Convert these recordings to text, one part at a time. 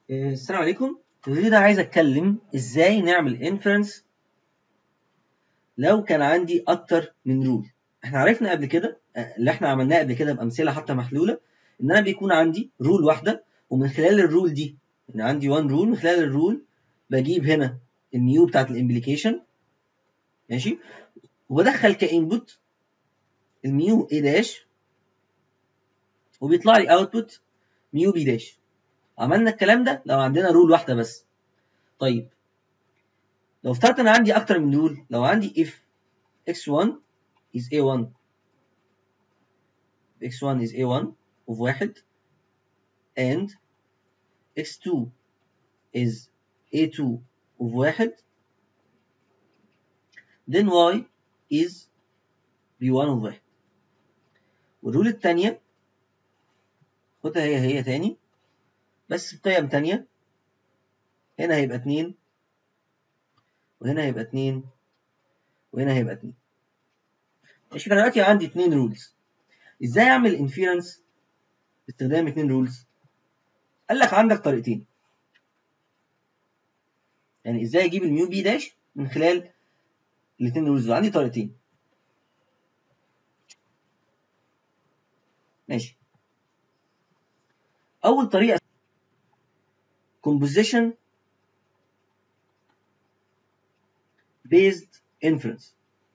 آه، السلام عليكم الفيديو ده عايز اتكلم ازاي نعمل انفرنس لو كان عندي اكتر من رول احنا عرفنا قبل كده آه، اللي احنا عملناه قبل كده بامثله حتى محلوله ان انا بيكون عندي رول واحده ومن خلال الرول دي ان عندي وان رول من خلال الرول بجيب هنا الميو بتاعت الامبليكيشن ماشي وبدخل كانبوت الميو اي داش وبيطلع لي اوتبوت ميو بي داش عملنا الكلام ده لو عندنا رول واحده بس طيب لو افترضت انا عندي اكتر من رول لو عندي if x1 is a1 x1 is a1 of واحد and x2 is a2 of واحد then y is b1 of واحد والرول التانية خدها هي هي تاني بس بقيم تانية هنا هيبقى اتنين وهنا هيبقى اتنين وهنا هيبقى اتنين ماشي فانا دلوقتي عندي اتنين رولز ازاي اعمل انفيرنس باستخدام اتنين رولز قال لك عندك طريقتين يعني ازاي اجيب الميو بي داش من خلال الاتنين رولز دول عندي طريقتين ماشي اول طريقه composition based inference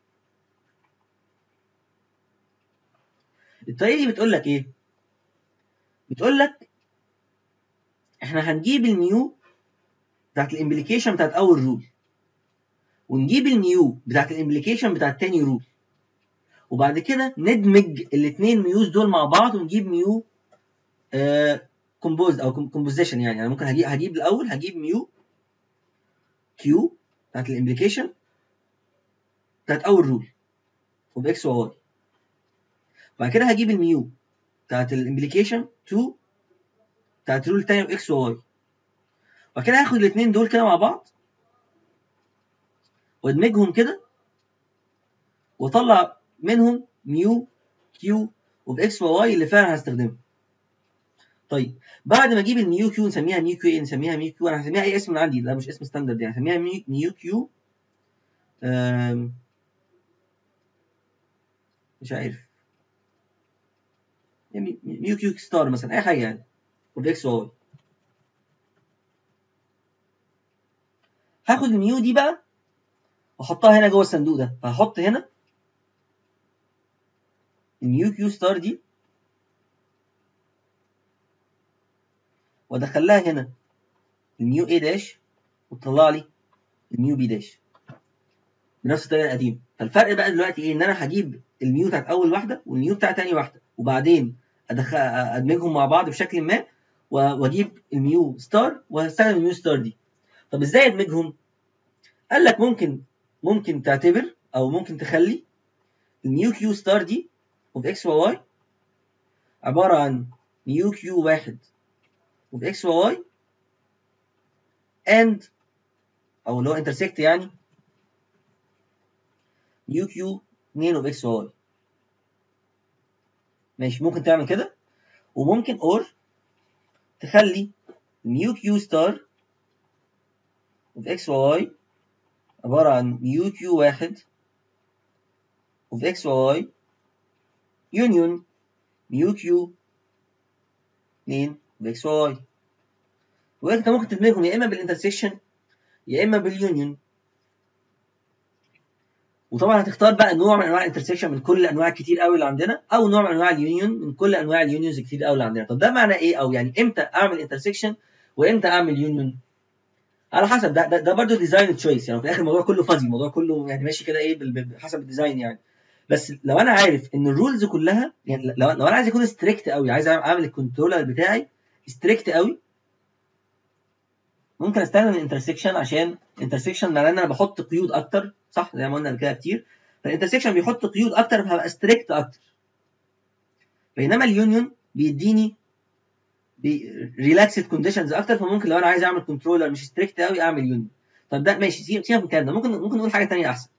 الطريقه دي بتقول لك ايه بتقول لك احنا هنجيب الميو بتاعت الامبليكيشن بتاعت اول رول ونجيب الميو بتاعت الامبليكيشن بتاعت تاني رول وبعد كده ندمج الاثنين ميوز دول مع بعض ونجيب ميو آه كومبوز او كومبوزيشن يعني انا ممكن هجيب هجيب الاول هجيب ميو كيو بتاعت الامبليكيشن بتاعت اول رول وباكس وواي بعد كده هجيب الميو بتاعت الامبليكيشن 2 بتاعت الرول الثانيه باكس وواي وبعد كده هاخد الاثنين دول كده مع بعض وادمجهم كده واطلع منهم ميو كيو وباكس وواي اللي فعلا هستخدمه طيب بعد ما اجيب الميو كيو نسميها ميو كيو ايه نسميها ميو كيو انا هسميها اي اسم من عندي ده مش اسم ستاندرد يعني هسميها ميو, ميو كيو أم مش عارف يعني ميو كيو ستار مثلا اي حاجه يعني وباكس واي هاخد الميو دي بقى واحطها هنا جوه الصندوق ده فهحط هنا الميو كيو ستار دي وادخل لها هنا الميو اي داش وتطلع لي الميو بي داش بنفس الطريقه القديمه فالفرق بقى دلوقتي ايه ان انا هجيب الميو بتاعت اول واحده والميو بتاعت تاني واحده وبعدين ادخل ادمجهم مع بعض بشكل ما واجيب الميو ستار وهستخدم الميو ستار دي طب ازاي ادمجهم قال لك ممكن ممكن تعتبر او ممكن تخلي الميو كيو ستار دي اوف اكس وواي عباره عن ميو كيو واحد وفي اكس وواي اند او اللي هو انترسكت يعني يو كيو 2 اوف اكس وواي ماشي ممكن تعمل كده وممكن اور تخلي ميو كيو ستار اوف اكس وواي عبارة عن ميو كيو واحد اوف اكس وواي يونيون ميو كيو 2 باكس واي وانت ممكن تدمجهم يا اما بالانترسكشن يا اما باليونيون وطبعا هتختار بقى نوع من انواع الانترسكشن من كل الانواع الكتير قوي اللي عندنا او نوع من انواع اليونيون من كل انواع اليونيونز الكتير قوي اللي عندنا طب ده معناه ايه او يعني امتى اعمل انترسكشن وامتى اعمل يونيون على حسب ده ده, ده برضه ديزاين تشويس يعني في الاخر الموضوع كله فازي الموضوع كله يعني ماشي كده ايه حسب الديزاين يعني بس لو انا عارف ان الرولز كلها يعني لو, لو انا عايز اكون ستريكت قوي عايز اعمل الكنترولر بتاعي ستريكت قوي ممكن استخدم الانترسكشن عشان انترسكشن معناه ان انا بحط قيود اكتر صح زي ما قلنا قبل كده كتير فالانترسكشن بيحط قيود اكتر فهبقى ستريكت اكتر بينما اليونيون بيديني ريلاكسد كونديشنز اكتر فممكن لو انا عايز اعمل كنترولر مش ستريكت قوي اعمل يونيون طب ده ماشي سيبك من الكلام ده ممكن ممكن نقول حاجه ثانيه احسن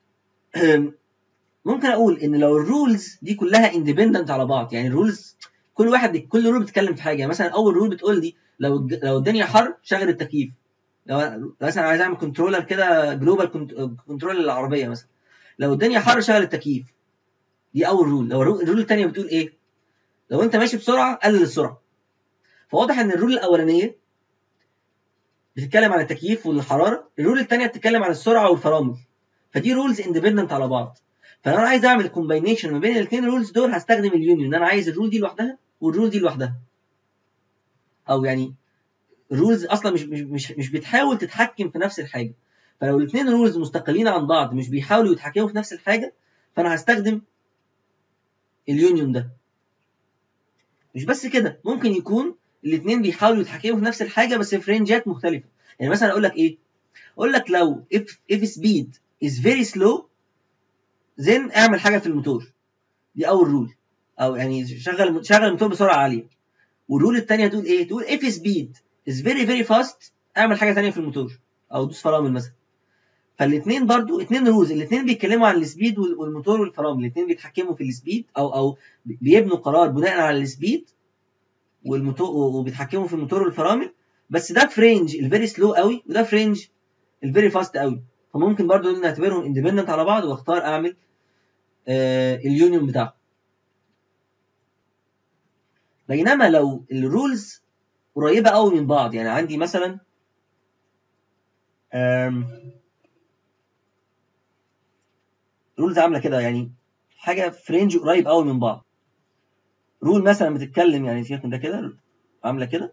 ممكن اقول ان لو الرولز دي كلها اندبندنت على بعض يعني الرولز كل واحد كل رول بتتكلم في حاجه يعني مثلا اول رول بتقول لي لو الج- لو الدنيا حر شغل التكييف لو لو مثلا عايز اعمل كنترولر كده جلوبال كنترول للعربيه مثلا لو الدنيا حر شغل التكييف دي اول رول لو الرول الرول الثانيه بتقول ايه لو انت ماشي بسرعه قلل السرعه فواضح ان الرول الاولانيه بتتكلم عن التكييف والحراره الرول الثانيه بتتكلم عن السرعه والفرامل فدي رولز اندبندنت على بعض فلو انا عايز اعمل كومباينيشن ما بين الاثنين رولز دول هستخدم اليونيون ان انا عايز الرول دي لوحدها والرول دي لوحدها او يعني الرولز اصلا مش مش مش, مش بتحاول تتحكم في نفس الحاجه فلو الاثنين رولز مستقلين عن بعض مش بيحاولوا يتحكموا في نفس الحاجه فانا هستخدم اليونيون ده مش بس كده ممكن يكون الاثنين بيحاولوا يتحكموا في نفس الحاجه بس في رينجات مختلفه يعني مثلا اقول لك ايه اقول لك لو if if speed is very slow then اعمل حاجه في الموتور دي اول رول او يعني شغل شغل الموتور بسرعه عاليه والرول الثانيه تقول ايه تقول if speed is very very fast اعمل حاجه ثانيه في الموتور او دوس فرامل مثلا فالاثنين برضو اثنين رولز الاثنين بيتكلموا عن السبيد وال- والموتور والفرامل الاثنين بيتحكموا في السبيد او او بيبنوا قرار بناء على السبيد والموتور وبيتحكموا في الموتور والفرامل بس ده في رينج الفيري سلو قوي وده في رينج الفيري فاست قوي فممكن برضو نعتبرهم اندبندنت على بعض واختار اعمل آه اليونيون بتاعهم بينما لو الرولز قريبه قوي من بعض يعني عندي مثلا رولز عامله كده يعني حاجه في رينج قريب قوي من بعض رول مثلا بتتكلم يعني سيبك من ده كده عامله كده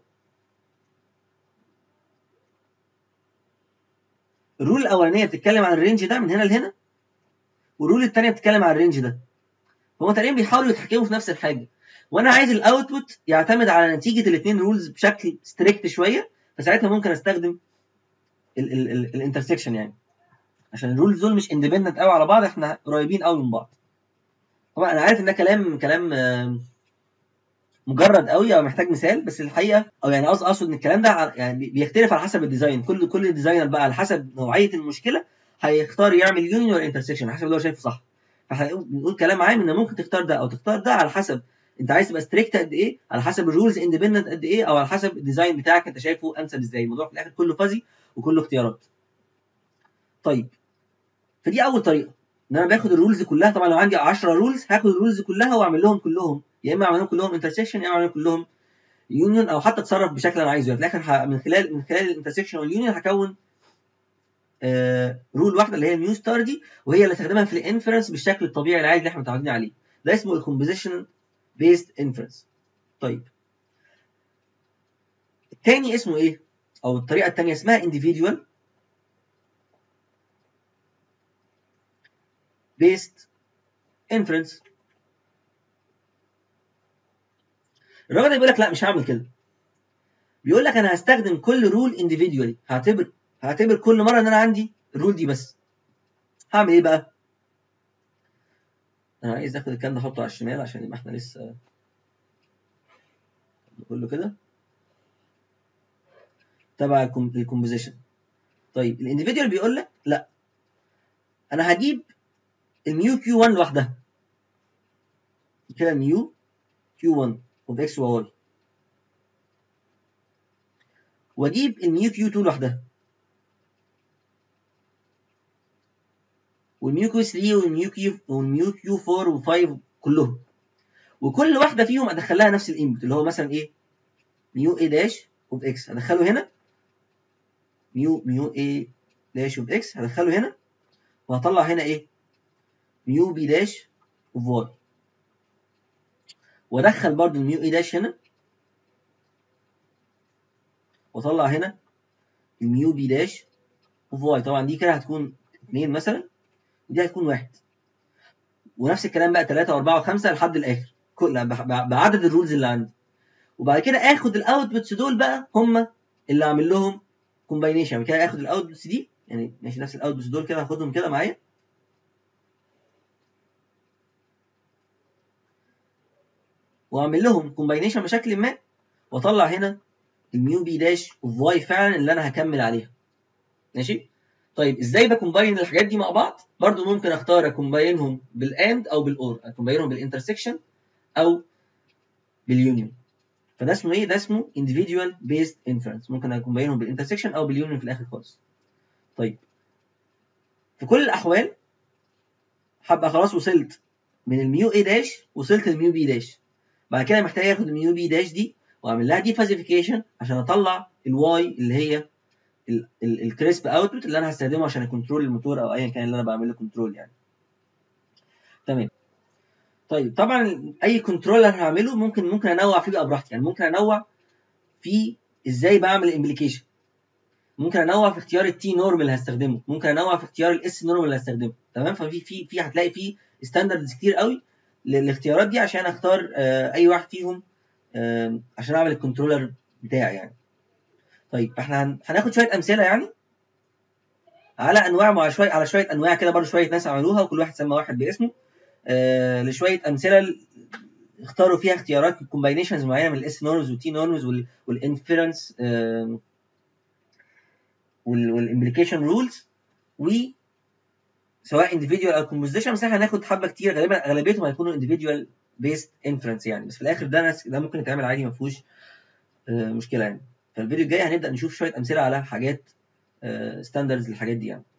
الرول الاولانيه بتتكلم عن الرينج ده من هنا لهنا والرول الثانيه بتتكلم عن الرينج ده هما تقريبا بيحاولوا يتحكموا في نفس الحاجه وانا عايز الاوتبوت يعتمد على نتيجه الاثنين رولز بشكل ستريكت شويه فساعتها ممكن استخدم الانترسكشن يعني عشان الرولز دول مش اندبندنت قوي على بعض احنا قريبين قوي من بعض طبعا انا عارف ان ده كلام كلام آم، مجرد قوي او محتاج مثال بس الحقيقه او يعني قصد اقصد ان الكلام ده ع- يعني بي- بيختلف على حسب الديزاين كل كل ديزاينر بقى على حسب نوعيه المشكله هيختار يعمل يونيون ولا انترسكشن على حسب اللي هو شايفه صح فبنقول كلام عام ان ممكن تختار ده او تختار ده على حسب انت عايز تبقى ستريكت قد ايه على حسب الرولز اندبندنت قد ايه او على حسب الديزاين بتاعك انت شايفه انسب ازاي الموضوع في الاخر كله فuzzy وكله اختيارات طيب فدي اول طريقه ان انا باخد الرولز كلها طبعا لو عندي 10 رولز هاخد الرولز كلها واعمل لهم كلهم يا اما اعمل لهم كلهم انترسكشن يا اما اعمل لهم كلهم يونيون او حتى اتصرف بشكل انا عايزه يعني في الاخر ه- من خلال من خلال الانترسكشن واليونيون هكون آه رول واحده اللي هي الميو ستار دي وهي اللي استخدمها في الانفرنس بالشكل الطبيعي العادي اللي احنا متعودين عليه ده اسمه الكومبوزيشن بيست انفرنس طيب التاني اسمه ايه او الطريقه الثانيه اسمها individual based inference الراجل ده بيقول لك لا مش هعمل كده بيقول لك انا هستخدم كل رول individually هعتبر هعتبر كل مره ان انا عندي الرول دي بس هعمل ايه بقى انا عايز اخد الكلام ده احطه على الشمال عشان يبقى احنا لسه كله كده تبع الكومبوزيشن طيب الانديفيدوال بيقول لك لا انا هجيب الميو كيو 1 لوحدها كده ميو كيو 1 اوف اكس وواي واجيب الميو كيو 2 لوحدها والميو كيو 3 والميو كيو والميو كيو 4 و5 كلهم وكل واحده فيهم ادخل لها نفس الانبوت اللي هو مثلا ايه ميو اي داش اوف اكس هدخله هنا ميو ميو اي داش اوف اكس هدخله هنا وهطلع هنا ايه ميو بي داش اوف واي وادخل برضو الميو اي داش هنا واطلع هنا الميو بي داش اوف واي طبعا دي كده هتكون 2 مثلا ودي هتكون واحد ونفس الكلام بقى 3 و4 و5 لحد الاخر كل بعدد الرولز اللي عندي وبعد كده اخد الاوتبوتس دول بقى هم اللي اعمل لهم كومباينيشن يعني كده اخد الاوتبوتس دي يعني ماشي نفس الاوتبوتس دول كده هاخدهم كده معايا واعمل لهم كومباينيشن بشكل ما واطلع هنا الميو بي داش اوف واي فعلا اللي انا هكمل عليها ماشي طيب ازاي بكومباين الحاجات دي مع بعض برضو ممكن اختار اكومباينهم بالاند او بالاور اكومباينهم بالانترسكشن او باليونيون فده اسمه ايه ده اسمه individual based inference ممكن اكون باينهم بالانترسكشن او باليونيون في الاخر خالص طيب في كل الاحوال هبقى خلاص وصلت من الميو اي داش وصلت للميو بي داش بعد كده محتاج اخد الميو بي داش دي واعمل لها ديفازيفيكيشن عشان اطلع الواي اللي هي الكريسب اوتبوت اللي انا هستخدمه عشان اكونترول الموتور او ايا كان اللي انا بعمل له كنترول يعني تمام طيب طبعا اي كنترول انا هعمله ممكن ممكن انوع فيه بقى براحتي يعني ممكن انوع في ازاي بعمل امبليكيشن ممكن انوع في اختيار التي نورم اللي هستخدمه ممكن انوع في اختيار الاس نورم اللي هستخدمه تمام ففي في في هتلاقي في ستاندردز كتير قوي للاختيارات دي عشان اختار آه اي واحد فيهم آه عشان اعمل الكنترولر بتاعي يعني طيب احنا هناخد شويه امثله يعني على انواع مع شويه على شويه انواع كده برضه شويه ناس عملوها وكل واحد سمى واحد باسمه آه لشويه امثله اختاروا فيها اختيارات كومباينيشنز معينه من الاس نورمز والتي نورمز والانفيرنس والامبليكيشن رولز و سواء individual او composition بس احنا هناخد حبه كتير غالبا اغلبيتهم هيكونوا individual based inference يعني بس في الاخر ده ناس ده ممكن يتعمل عادي ما فيهوش مشكله يعني فالفيديو الجاي هنبدا نشوف شويه امثله على حاجات ستاندردز للحاجات دي يعني